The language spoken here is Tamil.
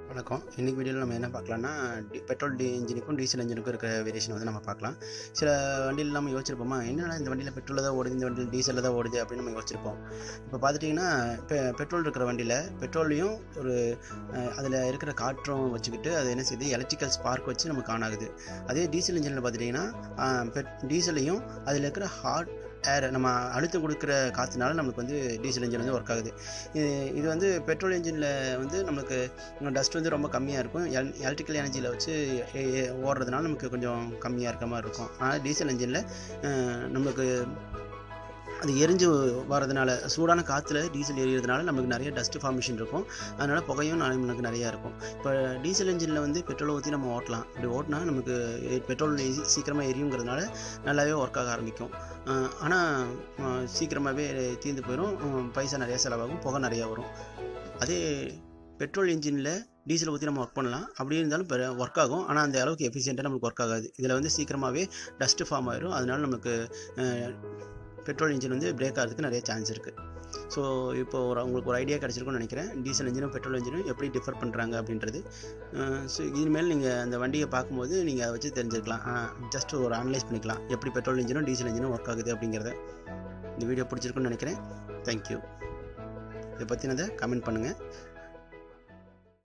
வணக்கம் இன்றைக்கி வீடியோவில் நம்ம என்ன பார்க்கலாம்னா டி- பெட்ரோல் டி இன்ஜினுக்கும் டீசல் இன்ஜினுக்கும் இருக்கிற வேரியேஷன் வந்து நம்ம பார்க்கலாம் சில வண்டியில் நம்ம யோசிச்சிருப்போமா என்னடா இந்த வண்டியில் பெட்ரோலில் தான் ஓடுது இந்த வண்டியில் டீசலில் தான் ஓடுது அப்படின்னு நம்ம யோசிச்சிருப்போம் இப்போ பார்த்துட்டிங்கன்னா இப்போ பெட்ரோல் இருக்கிற வண்டியில் பெட்ரோலையும் ஒரு அதில் இருக்கிற காற்றும் வச்சுக்கிட்டு அது என்ன செய்யுது எலக்ட்ரிக்கல் ஸ்பார்க் வச்சு நமக்கு ஆன் ஆகுது அதே டீசல் இன்ஜினில் பார்த்துட்டிங்கன்னா பெட் டீசலையும் அதில் இருக்கிற ஹாட் ஏர் நம்ம அழுத்தம் கொடுக்குற காற்றுனால நமக்கு வந்து டீசல் இன்ஜின் வந்து ஒர்க் ஆகுது இது இது வந்து பெட்ரோல் இன்ஜினில் வந்து நமக்கு டஸ்ட் வந்து ரொம்ப கம்மியாக இருக்கும் எல் எலக்ட்ரிக்கல் எனர்ஜியில் வச்சு எ- எ- ஓடுறதுனால நமக்கு கொஞ்சம் கம்மியாக இருக்க மாதிரி இருக்கும் ஆனால் டீசல் இன்ஜினில் நமக்கு அது எரிஞ்சு வர்றதுனால சூடான காற்றுல டீசல் எரியறதுனால நமக்கு நிறைய டஸ்ட் ஃபார்மேஷன் இருக்கும் அதனால் புகையும் நா- நமக்கு நிறையா இருக்கும் இப்போ டீசல் இன்ஜினில் வந்து பெட்ரோலை ஊற்றி நம்ம ஓட்டலாம் இப்படி ஓட்டினா நமக்கு பெட்ரோல் சீக்கிரமாக எரியுங்கிறதுனால நல்லாவே ஒர்க் ஆக ஆரம்பிக்கும் ஆனால் சீக்கிரமாகவே தீர்ந்து போயிடும் உம், பைசா நிறையா செலவாகும் புகை நிறையா வரும் அதே பெட்ரோல் இன்ஜினில் டீசலை ஊற்றி நம்ம ஒர்க் பண்ணலாம் அப்படி இருந்தாலும் ஒர்க் ஆகும் ஆனால் அந்த அளவுக்கு எஃபிஷியண்ட்டாக நமக்கு ஒர்க் ஆகாது இதில் வந்து சீக்கிரமாகவே டஸ்ட்டு ஃபார்ம் ஆயிரும் அதனால நமக்கு பெட்ரோல் இன்ஜின் வந்து பிரேக் ஆகிறதுக்கு நிறைய சான்ஸ் இருக்குது ஸோ இப்போ ஒரு உங்களுக்கு ஒரு ஐடியா கிடச்சிருக்கும்னு நினைக்கிறேன் டீசல் இன்ஜினும் பெட்ரோல் இன்ஜினும் எப்படி டிஃபர் பண்ணுறாங்க அப்படின்றது ஸோ இனிமேல் நீங்கள் அந்த வண்டியை பார்க்கும்போது நீங்கள் அதை வச்சு தெரிஞ்சுக்கலாம் ஜஸ்ட் ஒரு அனலைஸ் பண்ணிக்கலாம் எப்படி பெட்ரோல் இன்ஜினும் டீசல் இன்ஜினும் ஒர்க் ஆகுது அப்படிங்கிறத இந்த வீடியோ பிடிச்சிருக்குன்னு நினைக்கிறேன் தேங்க்யூ இதை பற்றினதை கமெண்ட் பண்ணுங்கள்